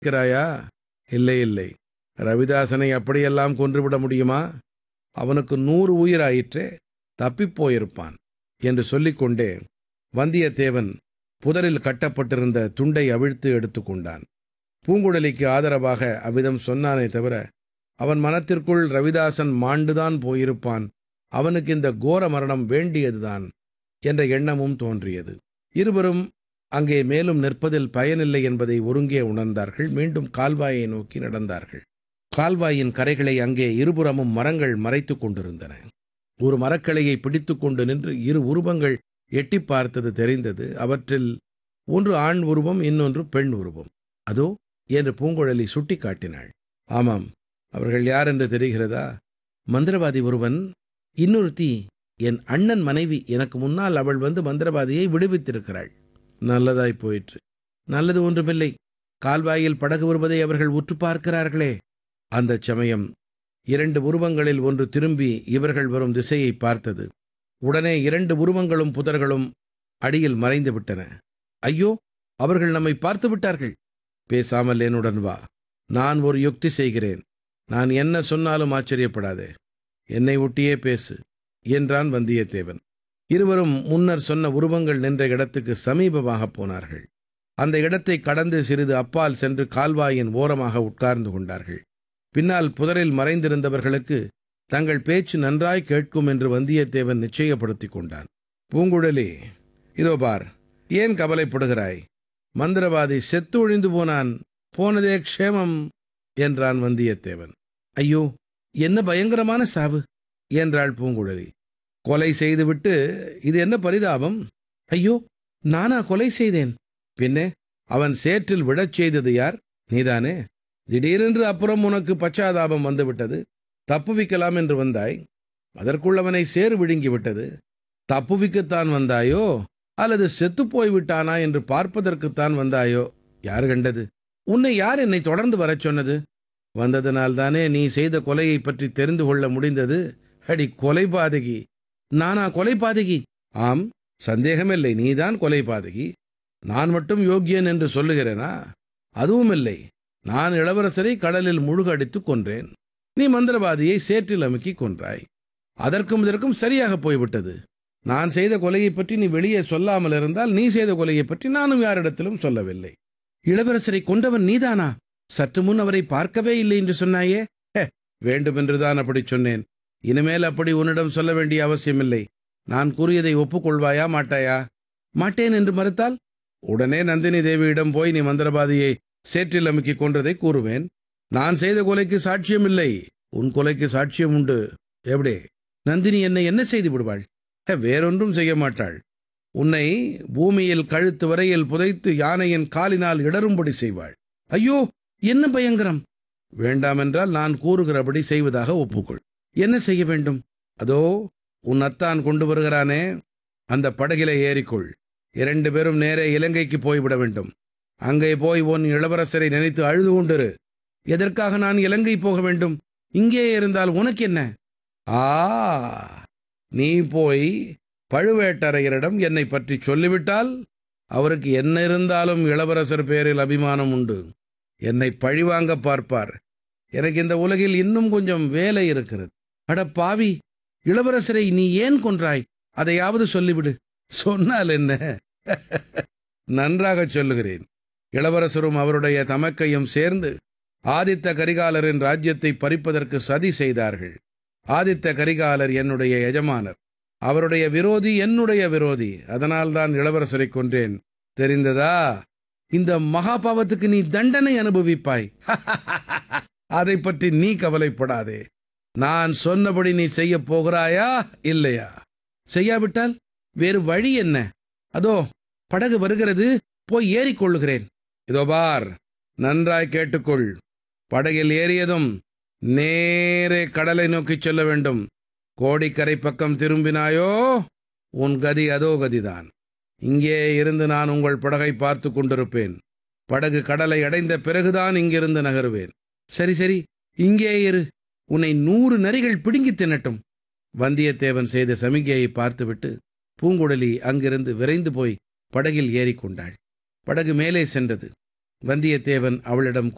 இருக்கிறாயா இல்லை இல்லை ரவிதாசனை அப்படியெல்லாம் கொன்றுவிட முடியுமா அவனுக்கு நூறு உயிராயிற்றே தப்பிப் போயிருப்பான் என்று சொல்லிக்கொண்டே வந்தியத்தேவன் புதரில் கட்டப்பட்டிருந்த துண்டை அவிழ்த்து எடுத்துக்கொண்டான் பூங்குழலிக்கு ஆதரவாக அவ்விதம் சொன்னானே தவிர அவன் மனத்திற்குள் ரவிதாசன் மாண்டுதான் போயிருப்பான் அவனுக்கு இந்த கோர மரணம் வேண்டியதுதான் என்ற எண்ணமும் தோன்றியது இருவரும் அங்கே மேலும் நிற்பதில் பயனில்லை என்பதை ஒருங்கே உணர்ந்தார்கள் மீண்டும் கால்வாயை நோக்கி நடந்தார்கள் கால்வாயின் கரைகளை அங்கே இருபுறமும் மரங்கள் மறைத்துக் கொண்டிருந்தன ஒரு மரக்கிளையை பிடித்துக் கொண்டு நின்று இரு உருவங்கள் எட்டிப் பார்த்தது தெரிந்தது அவற்றில் ஒன்று ஆண் உருவம் இன்னொன்று பெண் உருவம் அதோ என்று பூங்குழலி சுட்டிக்காட்டினாள் ஆமாம் அவர்கள் யார் என்று தெரிகிறதா மந்திரவாதி ஒருவன் இன்னொருத்தி என் அண்ணன் மனைவி எனக்கு முன்னால் அவள் வந்து மந்திரவாதியை விடுவித்திருக்கிறாள் நல்லதாய் போயிற்று நல்லது ஒன்றுமில்லை கால்வாயில் படகு வருவதை அவர்கள் உற்று பார்க்கிறார்களே அந்தச் சமயம் இரண்டு உருவங்களில் ஒன்று திரும்பி இவர்கள் வரும் திசையை பார்த்தது உடனே இரண்டு உருவங்களும் புதர்களும் அடியில் மறைந்து விட்டன ஐயோ அவர்கள் நம்மை பார்த்து விட்டார்கள் பேசாமல் என்னுடன் வா நான் ஒரு யுக்தி செய்கிறேன் நான் என்ன சொன்னாலும் ஆச்சரியப்படாதே என்னை ஒட்டியே பேசு என்றான் வந்தியத்தேவன் இருவரும் முன்னர் சொன்ன உருவங்கள் நின்ற இடத்துக்கு சமீபமாகப் போனார்கள் அந்த இடத்தை கடந்து சிறிது அப்பால் சென்று கால்வாயின் ஓரமாக உட்கார்ந்து கொண்டார்கள் பின்னால் புதரில் மறைந்திருந்தவர்களுக்கு தங்கள் பேச்சு நன்றாய் கேட்கும் என்று வந்தியத்தேவன் நிச்சயப்படுத்திக் கொண்டான் பூங்குழலி இதோ பார் ஏன் கவலைப்படுகிறாய் மந்திரவாதி செத்து ஒழிந்து போனான் போனதே க்ஷேமம் என்றான் வந்தியத்தேவன் ஐயோ என்ன பயங்கரமான சாவு என்றாள் பூங்குழலி கொலை செய்துவிட்டு இது என்ன பரிதாபம் ஐயோ நானா கொலை செய்தேன் பின்னே அவன் சேற்றில் விழச் செய்தது யார் நீதானே திடீரென்று அப்புறம் உனக்கு பச்சாதாபம் வந்துவிட்டது தப்புவிக்கலாம் என்று வந்தாய் அதற்குள் அவனை சேறு விழுங்கி விட்டது தப்புவிக்கத்தான் வந்தாயோ அல்லது செத்துப் போய் விட்டானா என்று பார்ப்பதற்குத்தான் வந்தாயோ யார் கண்டது உன்னை யார் என்னை தொடர்ந்து வரச் சொன்னது வந்ததனால்தானே நீ செய்த கொலையை பற்றி தெரிந்து கொள்ள முடிந்தது அடி கொலை பாதகி நானா கொலை பாதகி ஆம் சந்தேகமில்லை நீதான் கொலை பாதகி நான் மட்டும் யோக்கியன் என்று சொல்லுகிறேனா அதுவும் இல்லை நான் இளவரசரை கடலில் முழுகடித்துக் கொன்றேன் நீ மந்திரவாதியை சேற்றில் அமுக்கி கொன்றாய் அதற்கும் இதற்கும் சரியாக போய்விட்டது நான் செய்த கொலையை பற்றி நீ வெளியே சொல்லாமல் இருந்தால் நீ செய்த கொலையை பற்றி நானும் யாரிடத்திலும் சொல்லவில்லை இளவரசரை கொன்றவன் நீதானா சற்று முன் அவரை பார்க்கவே இல்லை என்று சொன்னாயே ஹே, வேண்டுமென்றுதான் அப்படி சொன்னேன் இனிமேல் அப்படி உன்னிடம் சொல்ல வேண்டிய அவசியமில்லை நான் கூறியதை ஒப்புக்கொள்வாயா மாட்டாயா மாட்டேன் என்று மறுத்தால் உடனே நந்தினி தேவியிடம் போய் நீ மந்திரவாதியை சேற்றில் அமுக்கி கொன்றதை கூறுவேன் நான் செய்த கொலைக்கு சாட்சியம் இல்லை உன் கொலைக்கு சாட்சியம் உண்டு எப்படி நந்தினி என்னை என்ன செய்து விடுவாள் ஹே, வேறொன்றும் செய்ய மாட்டாள் உன்னை பூமியில் கழுத்து வரையில் புதைத்து யானையின் காலினால் இடரும்படி செய்வாள் ஐயோ என்ன பயங்கரம் வேண்டாமென்றால் நான் கூறுகிறபடி செய்வதாக ஒப்புக்கொள் என்ன செய்ய வேண்டும் அதோ உன் அத்தான் கொண்டு வருகிறானே அந்த படகிலே ஏறிக்கொள் இரண்டு பேரும் நேரே இலங்கைக்கு போய்விட வேண்டும் அங்கே போய் உன் இளவரசரை நினைத்து அழுது கொண்டிரு எதற்காக நான் இலங்கை போக வேண்டும் இங்கே இருந்தால் உனக்கு என்ன ஆ நீ போய் பழுவேட்டரையரிடம் என்னை பற்றி சொல்லிவிட்டால் அவருக்கு என்ன இருந்தாலும் இளவரசர் பேரில் அபிமானம் உண்டு என்னை பழிவாங்க பார்ப்பார் எனக்கு இந்த உலகில் இன்னும் கொஞ்சம் வேலை இருக்கிறது அட பாவி இளவரசரை நீ ஏன் கொன்றாய் அதையாவது சொல்லிவிடு சொன்னால் என்ன நன்றாகச் சொல்லுகிறேன் இளவரசரும் அவருடைய தமக்கையும் சேர்ந்து ஆதித்த கரிகாலரின் ராஜ்யத்தை பறிப்பதற்கு சதி செய்தார்கள் ஆதித்த கரிகாலர் என்னுடைய எஜமானர் அவருடைய விரோதி என்னுடைய விரோதி அதனால்தான் இளவரசரை கொன்றேன் தெரிந்ததா இந்த மகாபாவத்துக்கு நீ தண்டனை அனுபவிப்பாய் அதை பற்றி நீ கவலைப்படாதே நான் சொன்னபடி நீ செய்ய போகிறாயா இல்லையா செய்யாவிட்டால் வேறு வழி என்ன அதோ படகு வருகிறது போய் ஏறிக்கொள்ளுகிறேன் இதோ பார் நன்றாய் கேட்டுக்கொள் படகில் ஏறியதும் நேரே கடலை நோக்கிச் செல்ல வேண்டும் கோடிக்கரை பக்கம் திரும்பினாயோ உன் கதி அதோ கதிதான் இங்கே இருந்து நான் உங்கள் படகை பார்த்து கொண்டிருப்பேன் படகு கடலை அடைந்த பிறகுதான் இங்கிருந்து நகருவேன் சரி சரி இங்கே இரு உன்னை நூறு நரிகள் பிடுங்கித் தின்னட்டும் வந்தியத்தேவன் செய்த சமிகையை பார்த்துவிட்டு பூங்குழலி அங்கிருந்து விரைந்து போய் படகில் ஏறிக்கொண்டாள் படகு மேலே சென்றது வந்தியத்தேவன் அவளிடம்